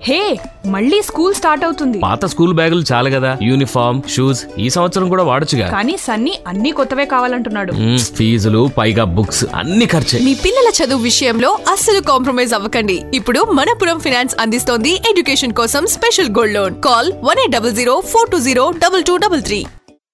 హే మళ్ళీ school start అవుతుంది పాత స్కూల్ బ్యాగులు చాలు కదా యూనిఫామ్ షూస్ ఈ సంవత్సరం కూడా వాడొచ్చుగా కానీ సన్నీ అన్ని కొత్తవే కావాలంటున్నాడు మ్మ్, ఫీజులు పైగా బుక్స్ అన్ని ఖర్చే మీ పిల్లల చదువు విషయంలో అస్సలు కాంప్రమైజ్ అవ్వకండి ఇప్పుడు మనపురం ఫైనాన్స్ అందిస్తోంది ఎడ్యుకేషన్ కోసం special gold loan call one eight double zero four two zero double two double three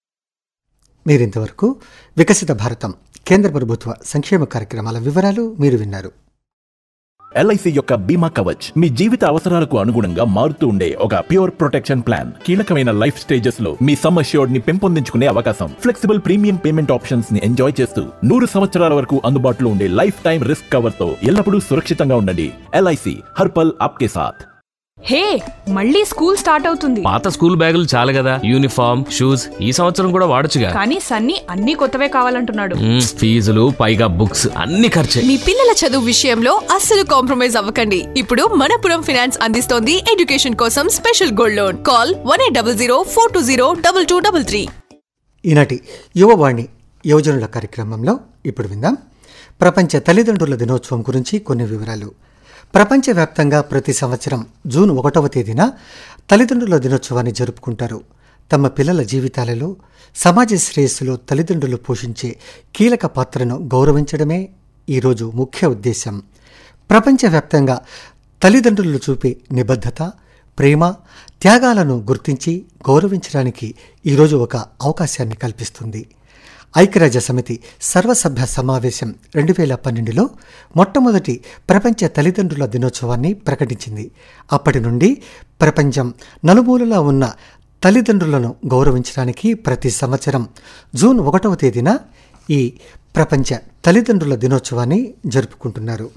మీరింతవరకు వికసిత భారతం కేంద్ర ప్రభుత్వ సంక్షేమ కార్యక్రమాల వివరాలు మీరు విన్నారు ఎల్ఐసి యొక్క బీమా కవచ్ మీ జీవిత అవసరాలకు అనుగుణంగా మారుతూ ఉండే ఒక ప్యూర్ ప్రొటెక్షన్ ప్లాన్ కీలకమైన లైఫ్ స్టేజెస్ లో మీ సమ్ అష్యూర్డ్ ని పెంపొందించుకునే అవకాశం ఫ్లెక్సిబుల్ ప్రీమియం పేమెంట్ ఆప్షన్స్ ని ఎంజాయ్ చేస్తూ నూరు సంవత్సరాల వరకు అందుబాటులో ఉండే లైఫ్ టైం రిస్క్ కవర్ తో ఎల్లప్పుడూ సురక్షితంగా ఉండండి ఎల్ఐసి హర్పల్ ఆప్కే సాథ్ హే మళ్ళీ స్కూల్ స్టార్ట్ అవుతుంది పాత స్కూల్ బ్యాగులు చాలు కదా యూనిఫామ్ షూస్ ఈ సంవత్సరం కూడా వాడొచ్చుగా కానీ సన్నీ అన్ని కొత్తవే కావాలంటున్నాడు మ్మ్, ఫీజులు పైగా బుక్స్ అన్ని ఖర్చే మీ పిల్లల చదువు విషయంలో అస్సలు కాంప్రమైజ్ అవ్వకండి ఇప్పుడు మనపురం ఫైనాన్స్ అందిస్తోంది ఎడ్యుకేషన్ కోసం special gold loan call one eight double zero four two zero double two double three ఈనాటి యువవాణి యువజనుల కార్యక్రమంలో ఇప్పుడు విందాం ప్రపంచ తల్లిదండ్రుల దినోత్సవం గురించి కొన్ని వివరాలు ప్రపంచవ్యాప్తంగా ప్రతి సంవత్సరం జూన్ ఒకటవ తేదీన తల్లిదండ్రుల దినోత్సవాన్ని జరుపుకుంటారు తమ పిల్లల జీవితాలలో సమాజ శ్రేయస్సులో తల్లిదండ్రులు పోషించే కీలక పాత్రను గౌరవించడమే ఈరోజు ముఖ్య ఉద్దేశం ప్రపంచవ్యాప్తంగా తల్లిదండ్రులు చూపే నిబద్ధత ప్రేమ త్యాగాలను గుర్తించి గౌరవించడానికి ఈరోజు ఒక అవకాశాన్ని కల్పిస్తుంది ఐక్యరాజ్య సమితి సర్వసభ్య సమావేశం రెండు వేల పన్నెండులో మొట్టమొదటి ప్రపంచ తల్లిదండ్రుల దినోత్సవాన్ని ప్రకటించింది అప్పటి నుండి ప్రపంచం నలుమూలలా ఉన్న తల్లిదండ్రులను గౌరవించడానికి ప్రతి సంవత్సరం జూన్ ఒకటవ తేదీన ఈ ప్రపంచ తల్లిదండ్రుల దినోత్సవాన్ని జరుపుకుంటున్నారు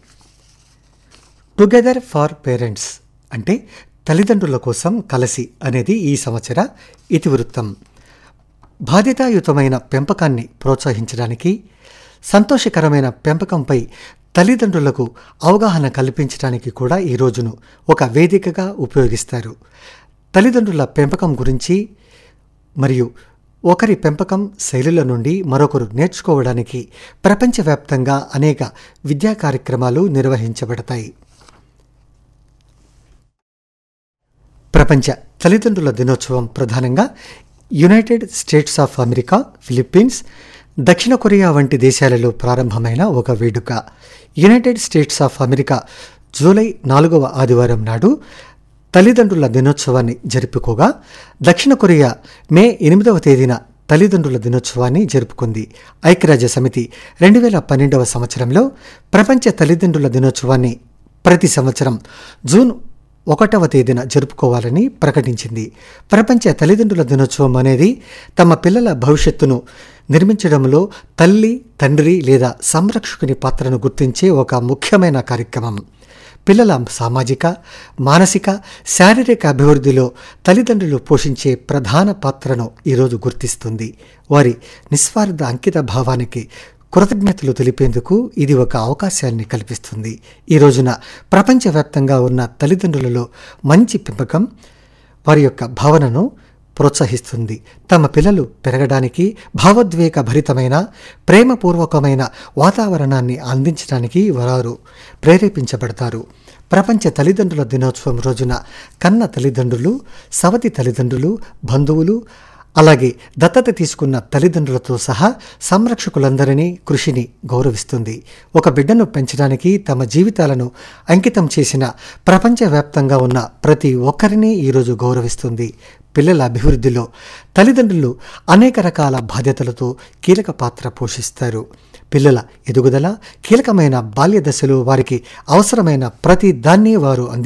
టుగెదర్ ఫార్ పేరెంట్స్ అంటే తల్లిదండ్రుల కోసం కలసి అనేది ఈ సంవత్సర ఇతివృత్తం బాధ్యతాయుతమైన పెంపకాన్ని ప్రోత్సహించడానికి సంతోషకరమైన పెంపకంపై తల్లిదండ్రులకు అవగాహన కల్పించడానికి కూడా ఈ రోజును ఒక వేదికగా ఉపయోగిస్తారు తల్లిదండ్రుల పెంపకం గురించి మరియు ఒకరి పెంపకం శైలుల నుండి మరొకరు నేర్చుకోవడానికి ప్రపంచవ్యాప్తంగా అనేక విద్యా కార్యక్రమాలు నిర్వహించబడతాయి ప్రపంచ తల్లిదండ్రుల దినోత్సవం ప్రధానంగా United States of America Philippines దక్షిణ కొరియా వంటి దేశాలలో ప్రారంభమైన ఒక వేడుక యునైటెడ్ స్టేట్స్ ఆఫ్ అమెరికా జూలై నాలుగవ ఆదివారం నాడు తల్లిదండ్రుల దినోత్సవాన్ని జరుపుకోగా దక్షిణ కొరియా మే ఎనిమిదవ తేదీన తల్లిదండ్రుల దినోత్సవాన్ని జరుపుకుంది ఐక్యరాజ్య సమితి రెండు వేల పన్నెండవ సంవత్సరంలో ప్రపంచ తల్లిదండ్రుల దినోత్సవాన్ని ప్రతి సంవత్సరం జూన్ ఒకటవ తేదీన జరుపుకోవాలని ప్రకటించింది ప్రపంచ తల్లిదండ్రుల దినోత్సవం అనేది తమ పిల్లల భవిష్యత్తును నిర్మించడంలో తల్లి తండ్రి లేదా సంరక్షకుని పాత్రను గుర్తించే ఒక ముఖ్యమైన కార్యక్రమం పిల్లల సామాజిక మానసిక శారీరక అభివృద్ధిలో తల్లిదండ్రులు పోషించే ప్రధాన పాత్రను ఈరోజు గుర్తిస్తుంది వారి నిస్వార్థ అంకిత భావానికి కృతజ్ఞతలు తెలిపేందుకు ఇది ఒక అవకాశాన్ని కల్పిస్తుంది ఈ రోజున ప్రపంచవ్యాప్తంగా ఉన్న తల్లిదండ్రులలో మంచి పెంపకం వారి యొక్క భావనను ప్రోత్సహిస్తుంది తమ పిల్లలు పెరగడానికి భావోద్వేగ భరితమైన ప్రేమపూర్వకమైన వాతావరణాన్ని అందించడానికి వారు ప్రేరేపించబడతారు ప్రపంచ తల్లిదండ్రుల దినోత్సవం రోజున కన్న తల్లిదండ్రులు సవతి తల్లిదండ్రులు బంధువులు అలాగే దత్తత తీసుకున్న తల్లిదండ్రులతో సహా సంరక్షకులందరినీ కృషిని గౌరవిస్తుంది ఒక బిడ్డను పెంచడానికి తమ జీవితాలను అంకితం చేసిన ప్రపంచవ్యాప్తంగా ఉన్న ప్రతి ఒక్కరిని ఈరోజు గౌరవిస్తుంది పిల్లల అభివృద్ధిలో తల్లిదండ్రులు అనేక రకాల బాధ్యతలతో కీలక పాత్ర పోషిస్తారు పిల్లల ఎదుగుదల కీలకమైన బాల్య దశలో వారికి అవసరమైన ప్రతి దాన్ని వారు అంది